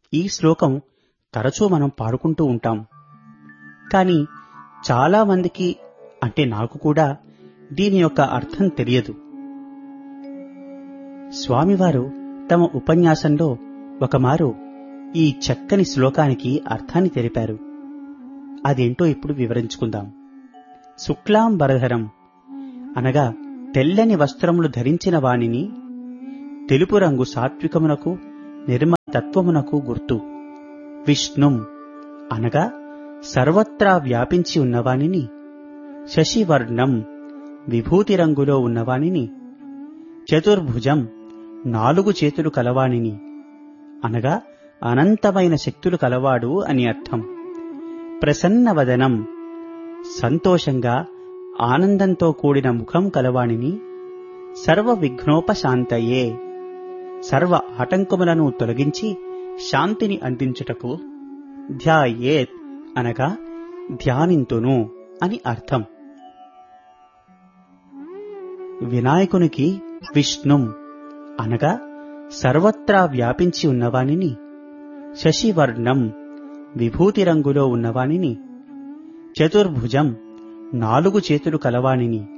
ఈ శ్లోకం తరచూ మనం పాడుకుంటూ ఉంటాం కానీ చాలా మందికి అంటే నాకు కూడా దీని యొక్క అర్థం తెలియదు స్వామివారు తమ ఉపన్యాసంలో ఒకమారు ఈ చక్కని శ్లోకానికి అర్థాన్ని తెలిపారు అదేంటో ఇప్పుడు వివరించుకుందాం శుక్లాం బరధరం అనగా తెల్లని వస్త్రములు ధరించిన వానిని తెలుపు రంగు సాత్వికమునకు నిర్మతత్వమునకు గుర్తు విష్ణుం అనగా సర్వత్రా వ్యాపించి ఉన్నవానిని శశివర్ణం విభూతి రంగులో ఉన్నవానిని చతుర్భుజం నాలుగు చేతులు కలవానిని అనగా అనంతమైన శక్తులు కలవాడు అని అర్థం ప్రసన్నవదనం సంతోషంగా ఆనందంతో కూడిన ముఖం కలవాణిని సర్వ విఘ్నోపశాంతయే సర్వ ఆటంకములను తొలగించి శాంతిని అందించుటకు ధ్యాయేత్ అనగా ధ్యానింతును అని అర్థం వినాయకునికి విష్ణుం అనగా సర్వత్రా వ్యాపించి ఉన్నవానిని శశివర్ణం విభూతి రంగులో ఉన్నవానిని చతుర్భుజం నాలుగు చేతులు కలవానిని